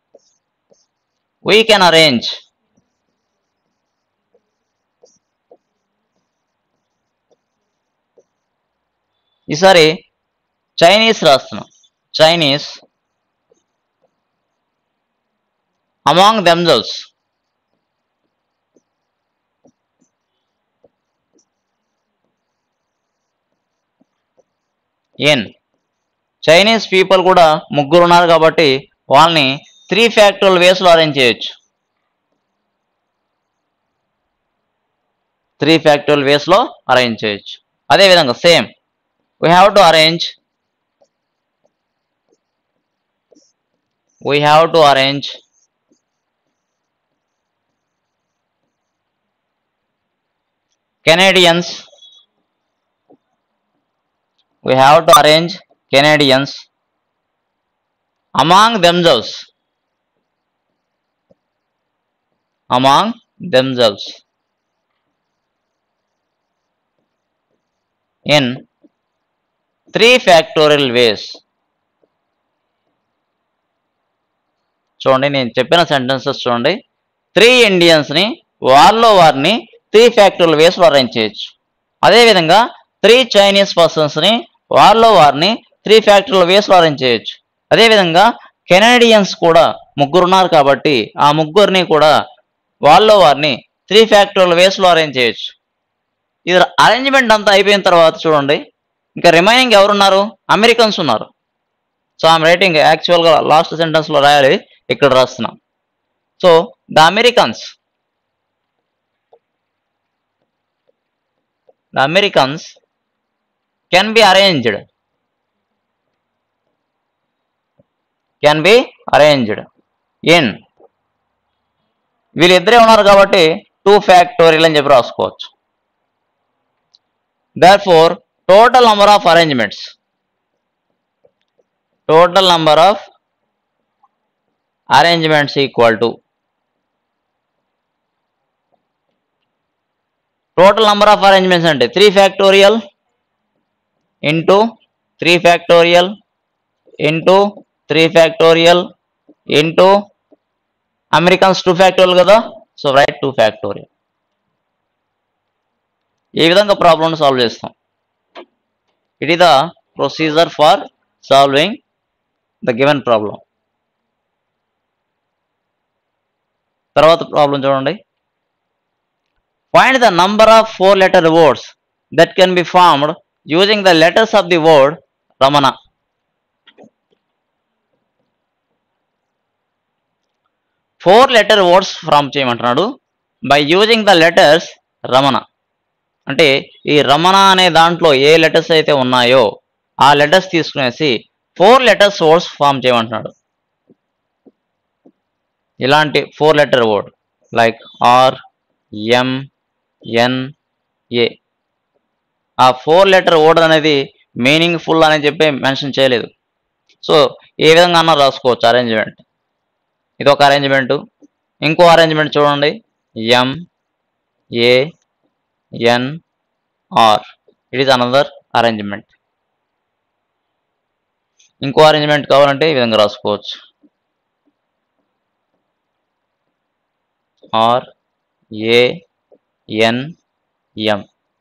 వీ కెన్ అరేంజ్ ఈసారి చైనీస్ రాస్తున్నాం చైనీస్ అమాంగ్ themselves ఎన్ చైనీస్ పీపుల్ కూడా ముగ్గురు ఉన్నారు కాబట్టి వాళ్ళని త్రీ ఫ్యాక్టరల్ వేస్లో అరేంజ్ చేయొచ్చు త్రీ ఫ్యాక్టరల్ వేస్లో అరేంజ్ చేయొచ్చు అదేవిధంగా same we have to arrange we have to arrange Canadians. We have to arrange Canadians among themselves. Among themselves. In three factorial ways. చూడండి నేను చెప్పిన సెంటెన్సెస్ చూడండి త్రీ ఇండియన్స్ని వాళ్ళలో వారిని త్రీ ఫ్యాక్టరీల వేస్లో అరేంజ్ చేయొచ్చు అదేవిధంగా త్రీ చైనీస్ పర్సన్స్ని వాళ్ళలో వారిని త్రీ ఫ్యాక్టరీల వేస్లో అరేంజ్ చేయొచ్చు అదేవిధంగా కెనడియన్స్ కూడా ముగ్గురు ఉన్నారు కాబట్టి ఆ ముగ్గురిని కూడా వాళ్ళలో వారిని త్రీ ఫ్యాక్టరీల వేస్లో అరేంజ్ చేయొచ్చు ఇది అరేంజ్మెంట్ అంతా అయిపోయిన తర్వాత చూడండి ఇంకా రిమైనింగ్ ఎవరున్నారు అమెరికన్స్ ఉన్నారు సో ఐమ్ రైటింగ్ యాక్చువల్గా లాస్ట్ సెంటెన్స్లో రాయాలి ఇక్కడ రాస్తున్నాం so the Americans the Americans can be arranged can be arranged in వీళ్ళిద్దరే ఉన్నారు కాబట్టి టూ ఫ్యాక్టోరియల్ అని చెప్పి రాసుకోవచ్చు దర్ four total number of arrangements total number of arrangements equal to total number of arrangements అంటే three factorial into three factorial into three factorial into Americans two factorial కదా so write two factorial ఈ విధంగా ప్రాబ్లమ్ని solve చేస్తాం it is the procedure for solving the given problem తర్వాత problem చూడండి Find the number of four letter words that can be formed using the letters of the word Ramana. Four letter words form చేయమంటున్నాడు by using the letters Ramana అంటే ఈ రమణ అనే దాంట్లో ఏ letters అయితే ఉన్నాయో ఆ లెటర్స్ తీసుకునేసి ఫోర్ లెటర్స్ వర్డ్స్ ఫామ్ చేయమంటున్నాడు ఇలాంటి four letter word like R M N A ఆ ఫోర్ లెటర్ వర్డ్ అనేది మీనింగ్ ఫుల్ అని చెప్పి మెన్షన్ చేయలేదు సో ఏ విధంగా అన్నా రాసుకోవచ్చు అరేంజ్మెంట్ ఇది ఒక అరేంజ్మెంట్ ఇంకో అరేంజ్మెంట్ చూడండి M A N R it is another arrangement ఇంకో అరేంజ్మెంట్ కావాలంటే ఈ విధంగా రాసుకోవచ్చు are A N M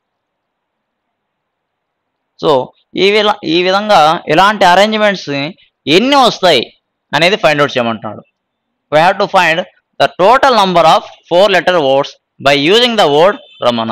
so ఈ విధ ఈ విధంగా ఇలాంటి అరేంజ్మెంట్స్ ఎన్ని వస్తాయి అనేది ఫైండ్ అవుట్ చేయమంటున్నాడు we have to find the total number of four letter words by using the word Ramana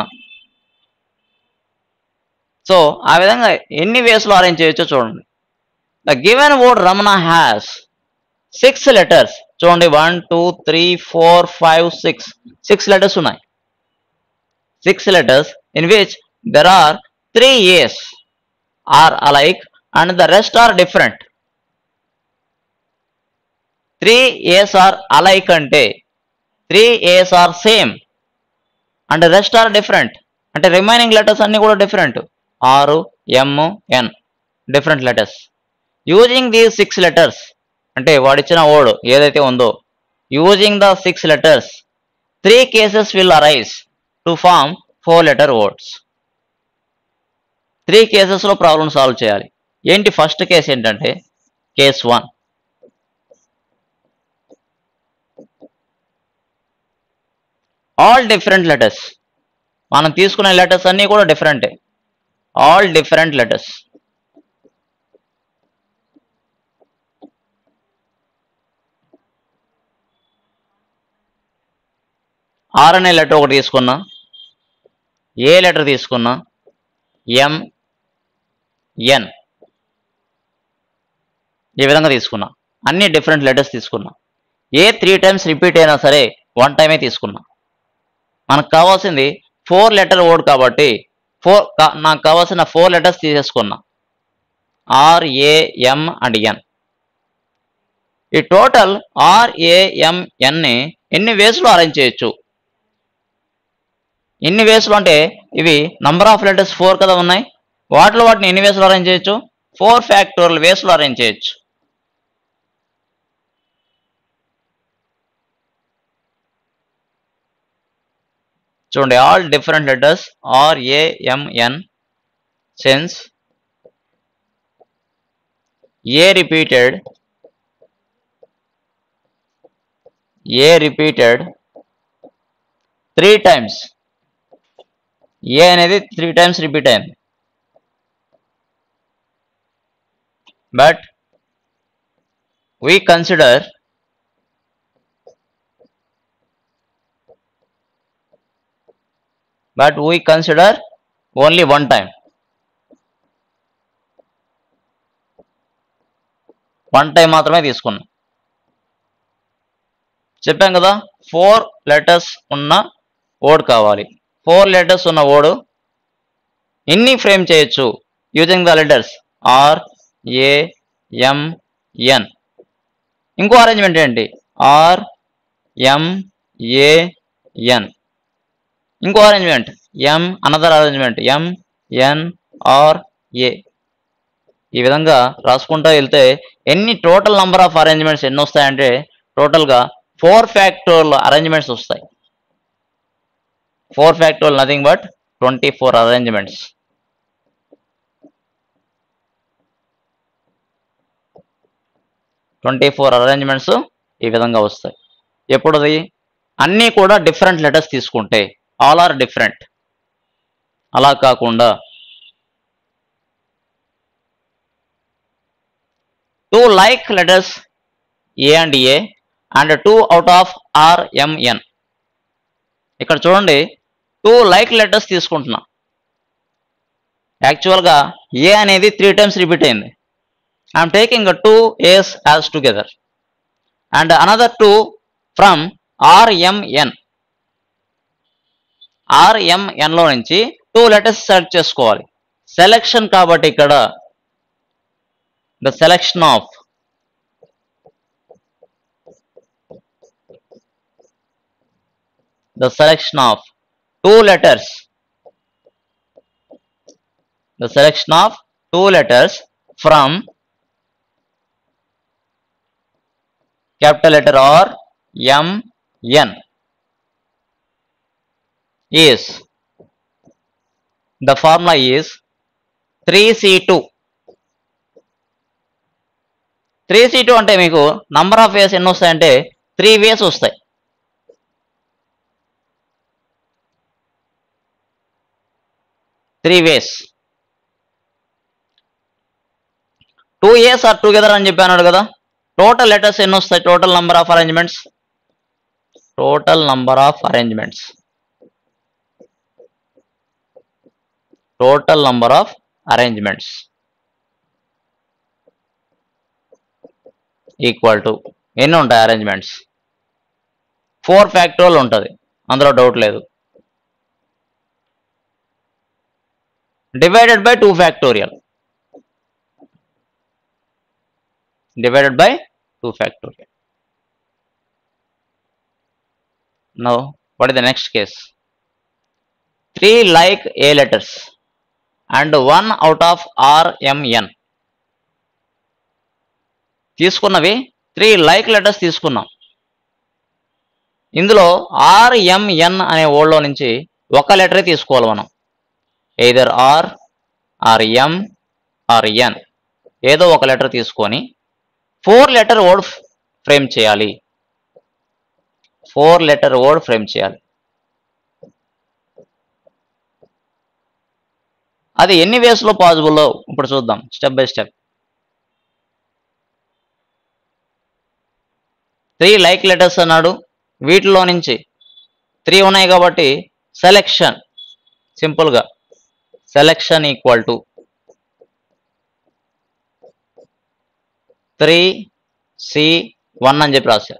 so ఆ విధంగా ఎన్ని వేస్లో అరేంజ్ చేయొచ్చో చూడండి the given word Ramana has six letters చూడండి one two three four five six six letters ఉన్నాయి six letters in which there are three A's are alike and the rest are different three A's are alike అంటే three A's are same and rest are different అంటే remaining letters అన్ని కూడా different ఆరు M N different letters using these six letters అంటే వాడిచ్చిన word ఏదైతే ఉందో using the six letters three cases will arise to form four letter words three కేసెస్లో problem solve చేయాలి ఏంటి ఫస్ట్ కేసు ఏంటంటే case one all different letters మనం తీసుకునే లెటర్స్ అన్నీ కూడా డిఫరెంటే ఆల్ డిఫరెంట్ లెటర్స్ ఆర్ అనే లెటర్ ఒకటి తీసుకున్నా ఏ లెటర్ తీసుకున్నా ఎం ఎన్ ఈ విధంగా తీసుకున్నా అన్ని డిఫరెంట్ లెటర్స్ తీసుకున్నా ఏ త్రీ టైమ్స్ రిపీట్ అయినా సరే వన్ టైమే తీసుకున్నా మనకు కావాల్సింది ఫోర్ లెటర్ వర్డ్ కాబట్టి ఫోర్ నాకు కావాల్సిన ఫోర్ లెటర్స్ తీసేసుకున్నా ఆర్ ఏఎం అండ్ ఎన్ ఈ టోటల్ ఆర్ఏఎం ఎన్ని ఎన్ని వేస్లో అరేంజ్ చేయొచ్చు ఎన్ని వేస్లో అంటే ఇవి నంబర్ ఆఫ్ లెటర్స్ ఫోర్ కదా ఉన్నాయి వాటిలో వాటిని ఎన్ని వేస్లో అరేంజ్ చేయొచ్చు ఫోర్ ఫ్యాక్టోరియల్ వేస్లో అరేంజ్ చేయొచ్చు చూడండి all different letters R A M N since A repeated A repeated three times A అనేది త్రీ టైమ్స్ రిపీట్ అయింది but we consider but we consider only one time one time మాత్రమే తీసుకున్నాం చెప్పాం కదా ఫోర్ లెటర్స్ ఉన్న ఓడ్ కావాలి ఫోర్ లెటర్స్ ఉన్న ఓడు ఎన్ని ఫ్రేమ్ చేయొచ్చు using the letters R A M N ఇంకో అరేంజ్మెంట్ ఏంటి ఆర్ ఎం ఏ ఎన్ ఇంకో arrangement M another arrangement M N R A ఈ విధంగా రాసుకుంటూ వెళ్తే ఎన్ని టోటల్ నంబర్ ఆఫ్ అరేంజ్మెంట్స్ ఎన్ని వస్తాయంటే టోటల్గా ఫోర్ ఫ్యాక్టోల్ అరేంజ్మెంట్స్ వస్తాయి four factorial nothing but twenty four arrangements twenty four arrangements ఈ విధంగా వస్తాయి ఎప్పుడుది అన్నీ కూడా డిఫరెంట్ లెటర్స్ తీసుకుంటే ఆల్ ఆర్ డిఫరెంట్ అలా కాకుండా two like letters A and A and two out of R M N ఇక్కడ చూడండి టూ లైక్ లెటర్స్ తీసుకుంటున్నా యాక్చువల్గా ఏ అనేది త్రీ టైమ్స్ రిపీట్ అయింది I'm taking two A's as together and another two from R M N ఆర్ఎంఎన్లో నుంచి టూ లెటర్స్ సెలెక్ట్ చేసుకోవాలి selection కాబట్టి ఇక్కడ the selection of the selection of two letters the selection of two letters from capital letter R M N is the formula is 3C2 three C two అంటే మీకు number of ways ఎన్ని వస్తాయంటే three ways వస్తాయి three ways two years are together అని చెప్పి అన్నాడు కదా total letters ఎన్ని వస్తాయి total number of arrangements total number of arrangements total number of arrangements equal to ఎన్ని ఉంటాయి అరేంజ్మెంట్స్ ఫోర్ ఫ్యాక్టోల్ ఉంటుంది అందులో డౌట్ లేదు divided by two factorial divided by 2 factorial. Now, what is the next case? 3 like A letters and 1 out of R, M, N. తీసుకున్నవి three like letters తీసుకున్నాం ఇందులో are M ఎన్ అనే ఓల్డ్లో నుంచి ఒక లెటరే తీసుకోవాలి మనం either R or M or N ఏదో ఒక లెటర్ తీసుకొని ఫోర్ లెటర్ వర్డ్ ఫ్రేమ్ చేయాలి ఫోర్ లెటర్ వర్డ్ ఫ్రేమ్ చేయాలి అది ఎన్ని వేస్లో పాసిబుల్లో ఇప్పుడు చూద్దాం step by step three like letters అన్నాడు వీటిలో నుంచి త్రీ ఉన్నాయి కాబట్టి సెలెక్షన్ సింపుల్గా selection equal to three C one అని చెప్పి రాశారు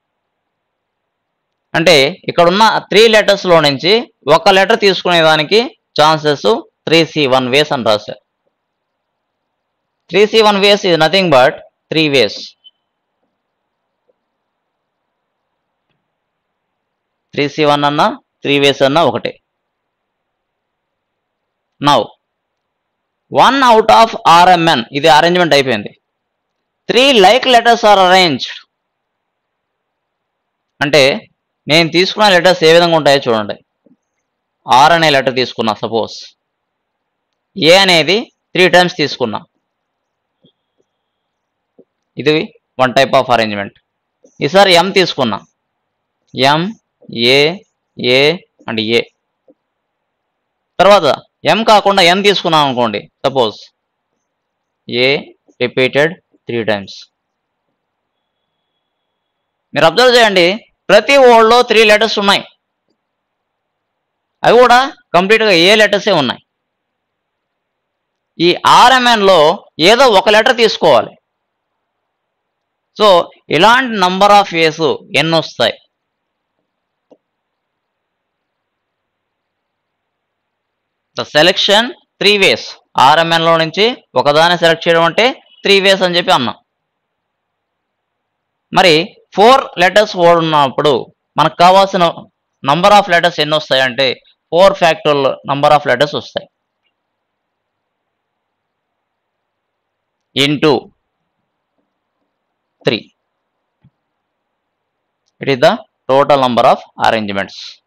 అంటే ఇక్కడ ఉన్న త్రీ లెటర్స్లో నుంచి ఒక లెటర్ తీసుకునే దానికి chances three C one ways అని రాశారు త్రీ సి వన్ వేస్ ఇది nothing but three ways three C one అన్న త్రీ వేస్ అన్న ఒకటే now one out of RMN ఇది అరేంజ్మెంట్ అయిపోయింది three like letters are arranged అంటే నేను తీసుకున్న లెటర్స్ ఏ విధంగా ఉంటాయో చూడండి ఆర్ అనే లెటర్ తీసుకున్నా సపోజ్ ఏ అనేది త్రీ టైమ్స్ తీసుకున్నా ఇది వన్ టైప్ ఆఫ్ అరేంజ్మెంట్ ఈసారి ఎం తీసుకున్నా ఎం ఏ ఏ అండ్ ఏ తర్వాత ఎం కాకుండా ఎన్ తీసుకున్నాం అనుకోండి suppose A repeated three times మీరు అబ్జర్వ్ చేయండి ప్రతి వర్డ్లో త్రీ లెటర్స్ ఉన్నాయి అవి కూడా కంప్లీట్గా ఏ లెటర్సే ఉన్నాయి ఈ ఆర్ఎంఎన్లో ఏదో ఒక లెటర్ తీసుకోవాలి సో ఇలాంటి నంబర్ ఆఫ్ వేస్ ఎన్ని వస్తాయి ద సెలెక్షన్ త్రీ వేస్ ఆర్ఎంఎన్లో నుంచి ఒకదాన్ని సెలెక్ట్ చేయడం అంటే త్రీ వేస్ అని చెప్పి అన్నాం మరి ఫోర్ లెటర్స్ వర్డ్ ఉన్నప్పుడు మనకు కావాల్సిన నంబర్ ఆఫ్ లెటర్స్ ఎన్ని వస్తాయంటే four factorial number of letters వస్తాయి into three it is the total number of arrangements